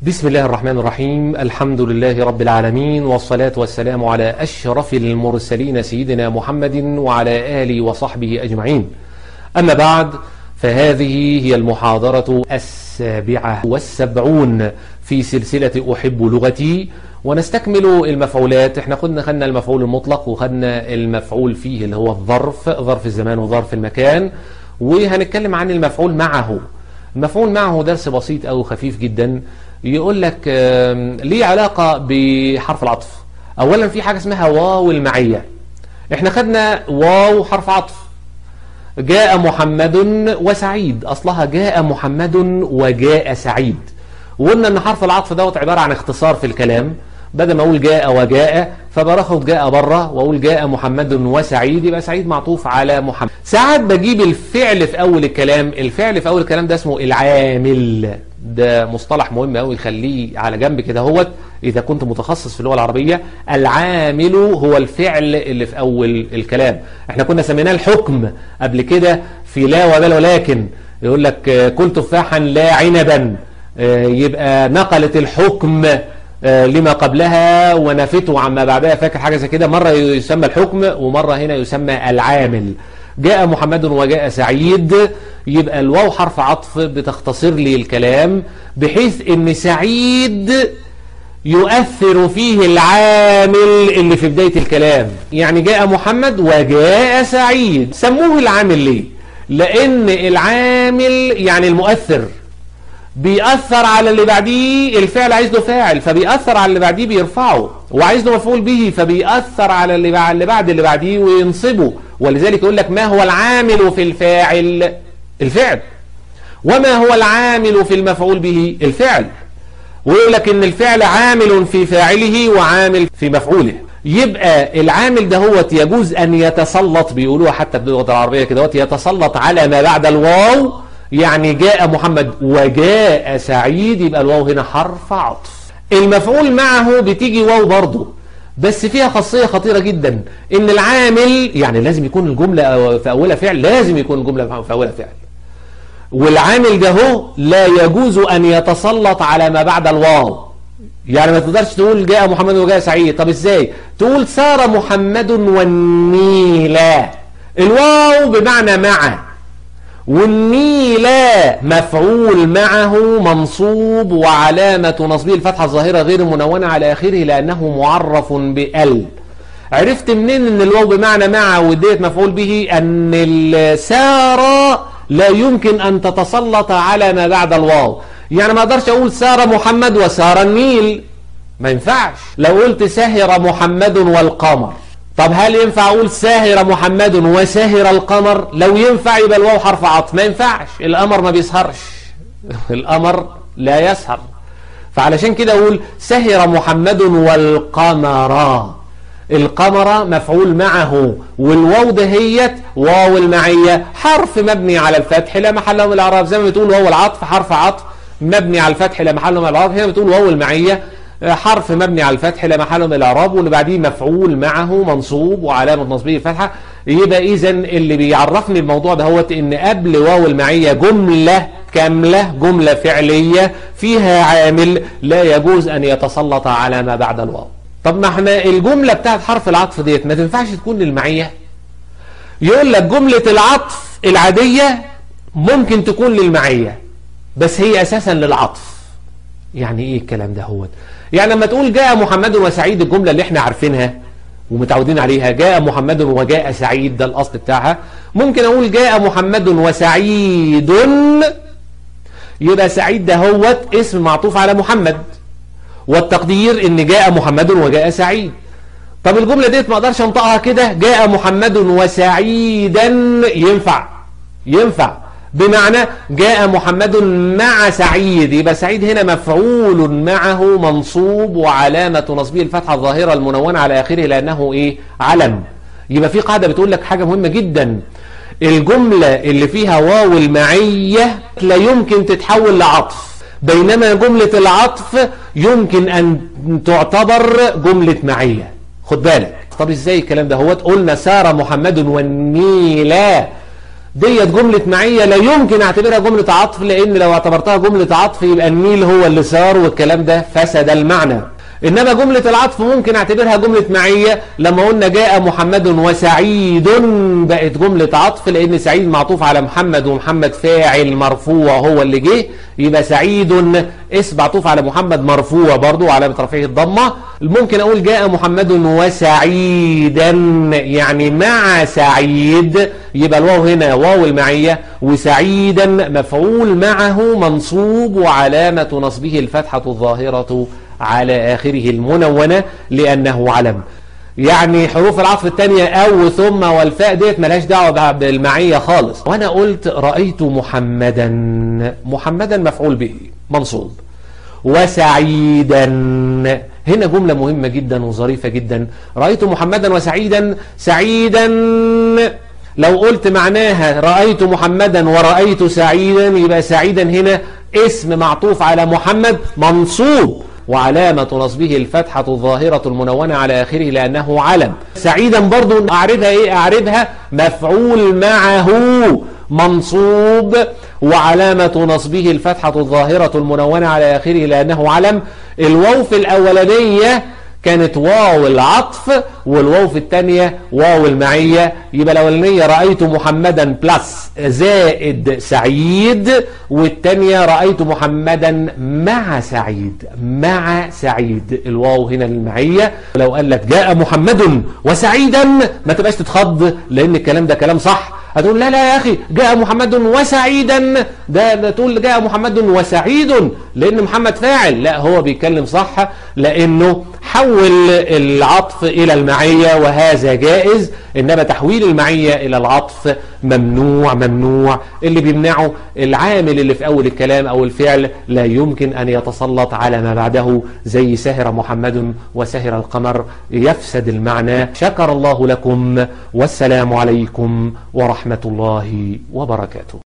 بسم الله الرحمن الرحيم الحمد لله رب العالمين والصلاة والسلام على أشرف المرسلين سيدنا محمد وعلى آله وصحبه أجمعين أما بعد فهذه هي المحاضرة السابعة والسبعون في سلسلة أحب لغتي ونستكمل المفعولات احنا خدنا خدنا المفعول المطلق وخدنا المفعول فيه اللي هو الظرف ظرف الزمان وظرف المكان وهنتكلم عن المفعول معه المفعول معه درس بسيط أو خفيف جدا يقول لك ليه علاقة بحرف العطف أولا في حاجة اسمها واو المعية احنا خدنا واو حرف عطف جاء محمد وسعيد أصلها جاء محمد وجاء سعيد وقلنا ان حرف العطف دوت عبارة عن اختصار في الكلام بدل ما اقول جاء وجاء فباخد جاء بره واقول جاء محمد وسعيد يبقى سعيد معطوف على محمد ساعات بجيب الفعل في اول الكلام الفعل في اول الكلام ده اسمه العامل ده مصطلح مهم قوي خليه على جنب كده هوت اذا كنت متخصص في اللغه العربيه العامل هو الفعل اللي في اول الكلام احنا كنا سميناه الحكم قبل كده في لا وبل ولكن يقول لك كل تفاحا لا عنبا يبقى نقلت الحكم لما قبلها ونفته عما بعدها فاكر حاجة زي كده مرة يسمى الحكم ومرة هنا يسمى العامل جاء محمد وجاء سعيد يبقى الواو حرف عطف بتختصر لي الكلام بحيث ان سعيد يؤثر فيه العامل اللي في بداية الكلام يعني جاء محمد وجاء سعيد سموه العامل ليه لان العامل يعني المؤثر بيأثر على اللي بعديه الفعل عايز له فاعل فبيأثر على اللي بعديه بيرفعه وعايز له مفعول به فبيأثر على اللي بعد اللي بعد اللي بعديه وينصبه ولذلك يقول لك ما هو العامل في الفاعل الفعل وما هو العامل في المفعول به الفعل ويقول لك ان الفعل عامل في فاعله وعامل في مفعوله يبقى العامل ده هو يجوز ان يتسلط بيقولوها حتى باللغه العربيه كده يتسلط على ما بعد الواو يعني جاء محمد وجاء سعيد يبقى الواو هنا حرف عطف المفعول معه بتيجي واو برضه بس فيها خاصية خطيرة جدا ان العامل يعني لازم يكون الجملة في اولها فعل لازم يكون الجملة في اولها فعل والعامل ده هو لا يجوز ان يتسلط على ما بعد الواو يعني ما تقدرش تقول جاء محمد وجاء سعيد طب ازاي تقول سار محمد والنيلة الواو بمعنى مع والنيلة مفعول معه منصوب وعلامة نصبه الفتحة الظاهرة غير منونة على آخره لأنه معرف بأل عرفت منين ان الواو بمعنى مع وديت مفعول به ان السارة لا يمكن ان تتسلط على ما بعد الواو يعني ما اقدرش اقول سار محمد وسار النيل ما ينفعش لو قلت سهر محمد والقمر طب هل ينفع اقول ساهر محمد وساهر القمر لو ينفع يبقى الواو حرف عطف ما ينفعش القمر ما بيسهرش القمر لا يسهر فعلشان كده اقول سهر محمد والقمر القمر مفعول معه والواو دهيت واو المعية حرف مبني على الفتح لا محل له من الاعراب زي ما بتقول واو العطف حرف عطف مبني على الفتح لا محل له من الاعراب هنا بتقول واو المعية حرف مبني على الفتح لا محل من الاعراب واللي بعديه مفعول معه منصوب وعلامه نصبه الفتحه يبقى اذا اللي بيعرفني الموضوع ده هو ان قبل واو المعيه جمله كامله جمله فعليه فيها عامل لا يجوز ان يتسلط على ما بعد الواو طب ما احنا الجمله بتاعت حرف العطف ديت ما تنفعش تكون للمعيه يقول لك جمله العطف العاديه ممكن تكون للمعيه بس هي اساسا للعطف يعني ايه الكلام ده هو يعني لما تقول جاء محمد وسعيد الجملة اللي احنا عارفينها ومتعودين عليها جاء محمد وجاء سعيد ده الأصل بتاعها ممكن أقول جاء محمد وسعيد يبقى سعيد ده هو اسم معطوف على محمد والتقدير ان جاء محمد وجاء سعيد طب الجملة ديت ما اقدرش انطقها كده جاء محمد وسعيدا ينفع ينفع بمعنى جاء محمد مع سعيد يبقى سعيد هنا مفعول معه منصوب وعلامة نصبه الفتحة الظاهرة المنونة على آخره لأنه إيه علم يبقى في قاعدة بتقول لك حاجة مهمة جدا الجملة اللي فيها واو المعية لا يمكن تتحول لعطف بينما جملة العطف يمكن أن تعتبر جملة معية خد بالك طب ازاي الكلام ده هو قلنا سار محمد والنيلة ديت جملة معية لا يمكن اعتبرها جملة عطف لان لو اعتبرتها جملة عطف يبقى النيل هو اللي صار والكلام ده فسد المعنى انما جملة العطف ممكن اعتبرها جملة معية لما قلنا جاء محمد وسعيد بقت جملة عطف لان سعيد معطوف على محمد ومحمد فاعل مرفوع هو اللي جه يبقى سعيد اسم معطوف على محمد مرفوع برضو علامة رفعه الضمة ممكن اقول جاء محمد وسعيدا يعني مع سعيد يبقى الواو هنا واو المعية وسعيدا مفعول معه منصوب وعلامة نصبه الفتحة الظاهرة على آخره المنونة لأنه علم يعني حروف العطف الثانية أو ثم والفاء ديت ملهاش دعوة بالمعية خالص وأنا قلت رأيت محمدا محمدا مفعول به منصوب وسعيدا هنا جملة مهمة جدا وظريفة جدا رأيت محمدا وسعيدا سعيدا لو قلت معناها رأيت محمدا ورأيت سعيدا يبقى سعيدا هنا اسم معطوف على محمد منصوب وعلامة نصبه الفتحة الظاهرة المنونة على آخره لأنه علم سعيدا برضو أعربها إيه أعربها مفعول معه منصوب وعلامة نصبه الفتحة الظاهرة المنونة على آخره لأنه علم الواو في الأولانية كانت واو العطف والواو في الثانية واو المعية يبقى الأولانية رأيت محمدا بلس زائد سعيد والثانية رأيت محمدا مع سعيد مع سعيد الواو هنا المعية لو قال لك جاء محمد وسعيدا ما تبقاش تتخض لأن الكلام ده كلام صح هتقول لا لا يا أخي جاء محمد وسعيدا ده تقول جاء محمد وسعيد لأن محمد فاعل لا هو بيتكلم صح لأنه حول العطف إلى المعية وهذا جائز إنما تحويل المعية إلى العطف ممنوع ممنوع اللي بيمنعه العامل اللي في أول الكلام أو الفعل لا يمكن أن يتسلط على ما بعده زي سهر محمد وسهر القمر يفسد المعنى شكر الله لكم والسلام عليكم ورحمة الله وبركاته